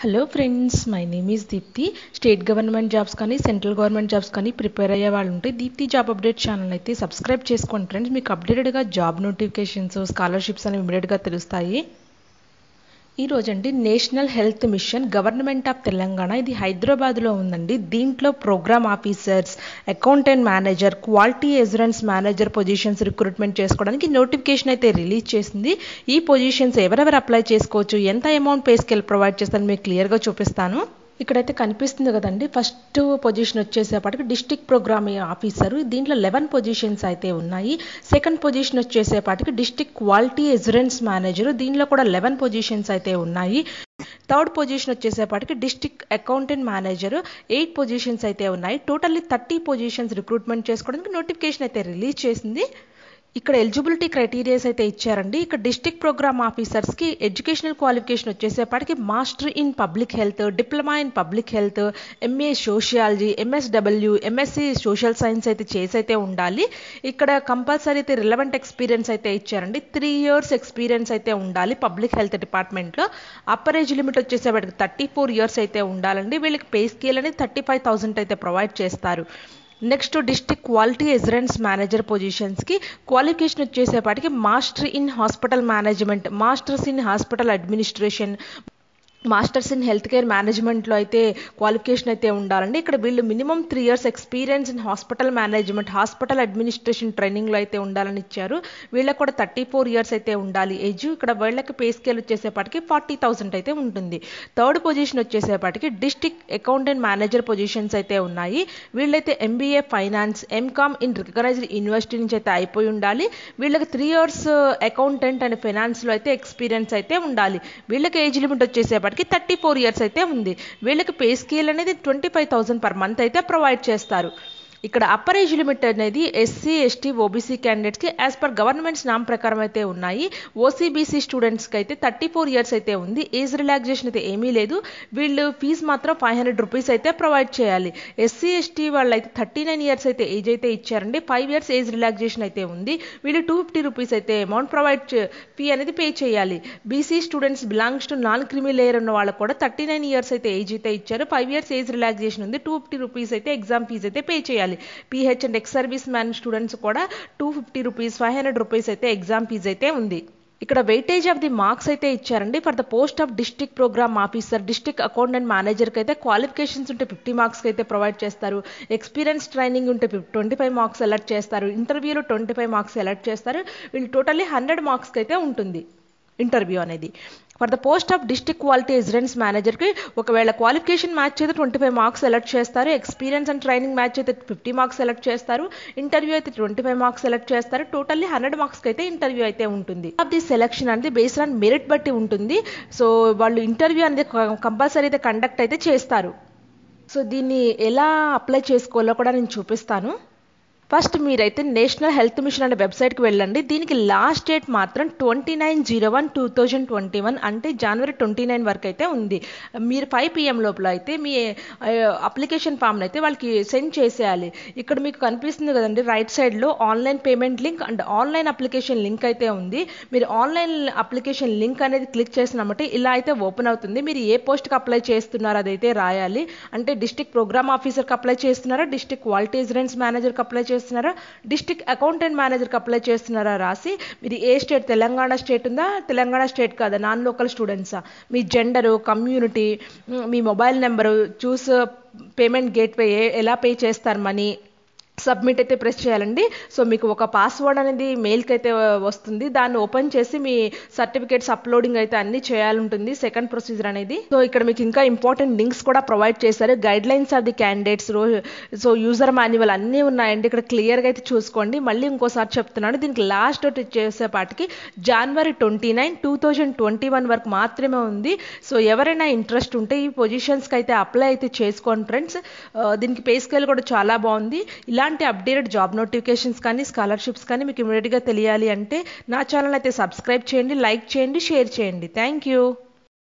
hello friends my name is Deepti state government jobs కానీ central government jobs కానీ prepare అయ్యే వాళ్ళు ఉంటే దీప్తి జాబ్ అప్డేట్ ఛానల్ అయితే సబ్స్క్రైబ్ చేసుకోండి ఫ్రెండ్స్ మీకు అప్డేటెడ్గా జాబ్ నోటిఫికేషన్స్ స్కాలర్షిప్స్ అనేవి ఇమీడియట్గా తెలుస్తాయి ఈ రోజండి national health mission government of Telangana ఇది హైదరాబాద్లో ఉందండి దీంట్లో programme officers accountant manager quality assurance manager positions recruitment చేసుకోవడానికి నోటిఫికేషన్ అయితే రిలీజ్ చేసింది ఈ పొజిషన్స్ ఎవరెవరు అప్లై చేసుకోవచ్చు ఎంత అమౌంట్ పే స్కేల్ ప్రొవైడ్ చేస్తారని మీకు క్లియర్గా చూపిస్తాను ఇక్కడైతే కనిపిస్తుంది కదండి ఫస్ట్ పొజిషన్ వచ్చేసేపటికి డిస్టిక్ ప్రోగ్రామ్ ఆఫీసరు దీంట్లో లెవెన్ పొజిషన్స్ అయితే ఉన్నాయి సెకండ్ పొజిషన్ వచ్చేసేపటికి డిస్టిక్ క్వాలిటీ ఎజరెన్స్ మేనేజర్ దీనిలో కూడా లెవెన్ పొజిషన్స్ అయితే ఉన్నాయి థర్డ్ పొజిషన్ వచ్చేసేపటికి district accountant manager eight positions అయితే ఉన్నాయి టోటల్లీ థర్టీ పొజిషన్స్ రిక్రూట్మెంట్ చేసుకోవడానికి నోటిఫికేషన్ అయితే రిలీజ్ చేసింది ఇక్కడ ఎలిజిబిలిటీ క్రైటీరియాస్ అయితే ఇచ్చారండి ఇక్కడ డిస్ట్రిక్ట్ ప్రోగ్రామ్ ఆఫీసర్స్కి ఎడ్యుకేషనల్ క్వాలిఫికేషన్ వచ్చేసేపటికి master in public health diploma in public health MA sociology MSW MSc social science అయితే చేసి అయితే ఉండాలి ఇక్కడ కంపల్సరీ అయితే రిలవెంట్ ఎక్స్పీరియన్స్ అయితే ఇచ్చారండి త్రీ ఇయర్స్ ఎక్స్పీరియన్స్ అయితే ఉండాలి పబ్లిక్ హెల్త్ డిపార్ట్మెంట్లో అప్పర్ ఏజ్ లిమిట్ వచ్చేసేపటికి థర్టీ ఫోర్ ఇయర్స్ అయితే ఉండాలండి వీళ్ళకి పే స్కేల్ అనేది థర్టీ ఫైవ్ థౌసండ్ అయితే ప్రొవైడ్ చేస్తారు next district quality assurance manager పొజిషన్స్కి క్వాలిఫికేషన్ వచ్చేసేపాటికి master in hospital management masters in hospital administration masters in health care మేనేజ్మెంట్లో అయితే క్వాలిఫికేషన్ అయితే ఉండాలండి ఇక్కడ వీళ్ళు minimum three years experience in hospital management hospital administration ట్రైనింగ్లో అయితే ఉండాలని ఇచ్చారు వీళ్ళకి కూడా థర్టీ ఫోర్ ఇయర్స్ అయితే ఉండాలి ఏజ్ ఇక్కడ వీళ్ళకి పే స్కేల్ వచ్చేసేపటికి ఫార్టీ థౌసండ్ అయితే ఉంటుంది థర్డ్ పొజిషన్ వచ్చేసేపటికి డిస్టిక్ అకౌంటెంట్ మేనేజర్ పొజిషన్స్ అయితే ఉన్నాయి వీళ్ళైతే MBA finance MCom in recognised university నుంచి అయితే అయిపోయి ఉండాలి వీళ్ళకి త్రీ ఇయర్స్ అకౌంటెంట్ అండ్ ఫైనాన్స్లో అయితే ఎక్స్పీరియన్స్ అయితే ఉండాలి వీళ్ళకి ఏజ్ లిమిట్ వచ్చేసేపటికి వాటికి థర్టీ ఫోర్ ఇయర్స్ అయితే ఉంది వీళ్ళకి పే స్కేల్ అనేది twenty five thousand per month అయితే ప్రొవైడ్ చేస్తారు ఇక్కడ అప్పర్ ఏజ్ లిమిట్ అనేది ఎస్సీ ఎస్టీ ఓబీసీ క్యాండిడేట్స్కి యాజ్ పర్ గవర్నమెంట్స్ నామ్ ప్రకారం అయితే ఉన్నాయి ఓసీబీసీ స్టూడెంట్స్కి అయితే థర్టీ ఫోర్ ఇయర్స్ అయితే ఉంది ఏజ్ రిలాక్సేషన్ అయితే ఏమీ లేదు వీళ్ళు ఫీజు మాత్రం ఫైవ్ హండ్రెడ్ రూపీస్ అయితే ప్రొవైడ్ చేయాలి ఎస్సీ ఎస్టీ వాళ్ళు అయితే థర్టీ నైన్ ఇయర్స్ అయితే ఏజ్ అయితే ఇచ్చారండి ఫైవ్ ఇయర్స్ ఏజ్ రిలాక్సేషన్ అయితే ఉంది వీళ్ళు టూ ఫిఫ్టీ రూపీస్ అయితే అమౌంట్ ప్రొవైడ్ ఫీ అనేది పే చేయాలి BC students belongs to non creamy layer ఉన్న వాళ్ళకు కూడా థర్టీ నైన్ ఇయర్స్ అయితే ఏజ్ అయితే ఇచ్చారు ఫైవ్ ఇయర్స్ ఏజ్ రిలాక్సేషన్ ఉంది టూ ఫిఫ్టీ రూపీస్ అయితే ఎగ్జామ్ ఫీజు అయితే పే చేయాలి pH and ex service man students కూడా two fifty rupees five hundred rupees అయితే ఎగ్జామ్ ఫీజు అయితే ఉంది ఇక్కడ వెయిటేజ్ ఆఫ్ ది మార్క్స్ అయితే ఇచ్చారండి for the post of district programme officer district accountant మేనేజర్కి అయితే క్వాలిఫికేషన్స్ ఉంటే ఫిఫ్టీ మార్క్స్కి అయితే ప్రొవైడ్ చేస్తారు ఎక్స్పీరియన్స్ ట్రైనింగ్ ఉంటే ట్వంటీ ఫైవ్ మార్క్స్ ఎలర్ట్ చేస్తారు ఇంటర్వ్యూలో ట్వంటీ ఫైవ్ మార్క్స్ ఎలర్ట్ చేస్తారు వీళ్ళు టోటల్లీ హండ్రెడ్ మార్క్స్కి అయితే ఉంటుంది ఇంటర్వ్యూ అనేది for the post of district quality assurance మేనేజర్కి ఒకవేళ క్వాలిఫికేషన్ మ్యాచ్ అయితే ట్వంటీ ఫైవ్ మార్క్స్ సెలెక్ట్ చేస్తారు ఎక్స్పీరియన్స్ అండ్ ట్రైనింగ్ మ్యాచ్ అయితే ఫిఫ్టీ మార్క్స్ సెలెక్ట్ చేస్తారు ఇంటర్వ్యూ అయితే ట్వంటీ ఫైవ్ మార్క్స్ సెలెక్ట్ చేస్తారు టోటల్లీ హండ్రెడ్ మార్క్స్కి అయితే ఇంటర్వ్యూ అయితే ఉంటుంది ఆఫ్ ది సెలెక్షన్ అనేది బేస్డ్ ఆన్ మెరిట్ బట్టి ఉంటుంది సో వాళ్ళు ఇంటర్వ్యూ అనేది కంపల్సరీ అయితే కండక్ట్ అయితే చేస్తారు సో దీన్ని ఎలా అప్లై చేసుకోవాలో కూడా నేను చూపిస్తాను ఫస్ట్ మీరైతే నేషనల్ హెల్త్ మిషన్ అనే వెబ్సైట్కి వెళ్ళండి దీనికి లాస్ట్ డేట్ మాత్రం twenty nine zero one two thousand twenty one అంటే జనవరి ట్వంటీ నైన్ వరకు అయితే ఉంది మీరు ఫైవ్ పిఎం లోపల అయితే మీ అప్లికేషన్ ఫామ్ని అయితే వాళ్ళకి సెండ్ చేసేయాలి ఇక్కడ మీకు కనిపిస్తుంది కదండి రైట్ సైడ్లో online payment link and online application link అయితే ఉంది మీరు ఆన్లైన్ అప్లికేషన్ లింక్ అనేది క్లిక్ చేసినామంటే ఇలా అయితే ఓపెన్ అవుతుంది మీరు ఏ పోస్ట్కి అప్లై చేస్తున్నారో అదైతే రాయాలి అంటే డిస్ట్రిక్ట్ ప్రోగ్రామ్ ఆఫీసర్కి అప్లై చేస్తున్నారా డిస్ట్రిక్ట్ క్వాలిటీ ఎజరెన్స్ మేనేజర్కి అప్లై చేస్తున్నారా డిస్ట్రిక్ట్ అకౌంటెంట్ మేనేజర్కి అప్లై చేస్తున్నారా రాసి మీరు ఏ స్టేట్ తెలంగాణ స్టేట్ ఉందా తెలంగాణ స్టేట్ కాదా నాన్ లోకల్ స్టూడెంట్సా మీ జెండరు కమ్యూనిటీ మీ mobile number choose payment gateway ఎలా పే చేస్తారు మనీ సబ్మిట్ అయితే ప్రెస్ చేయాలండి సో మీకు ఒక పాస్వర్డ్ అనేది మెయిల్కి అయితే వస్తుంది దాన్ని ఓపెన్ చేసి మీ సర్టిఫికేట్స్ అప్లోడింగ్ అయితే అన్ని చేయాలంటుంది సెకండ్ ప్రొసీజర్ అనేది సో ఇక్కడ మీకు ఇంకా ఇంపార్టెంట్ లింక్స్ కూడా ప్రొవైడ్ చేశారు guidelines of the candidates so user manual అన్నీ ఉన్నాయండి ఇక్కడ క్లియర్గా అయితే చూసుకోండి మళ్ళీ ఇంకోసారి చెప్తున్నాను దీనికి లాస్ట్ డేట్ చేసేపాటికి జనవరి twenty nine two thousand twenty one వరకు మాత్రమే ఉంది సో ఎవరైనా ఇంట్రెస్ట్ ఉంటే ఈ పొజిషన్స్కి అయితే అప్లై అయితే చేసుకోండి ఫ్రెండ్స్ దీనికి పే స్కేల్ కూడా చాలా బాగుంది ఇలా ఇలాంటి అప్డేటెడ్ జాబ్ నోటిఫికేషన్స్ కానీ స్కాలర్షిప్స్ కానీ మీకు ఇమీడియట్గా తెలియాలి అంటే నా ఛానల్ అయితే సబ్స్క్రైబ్ చేయండి లైక్ చేయండి షేర్ చేయండి థ్యాంక్ యూ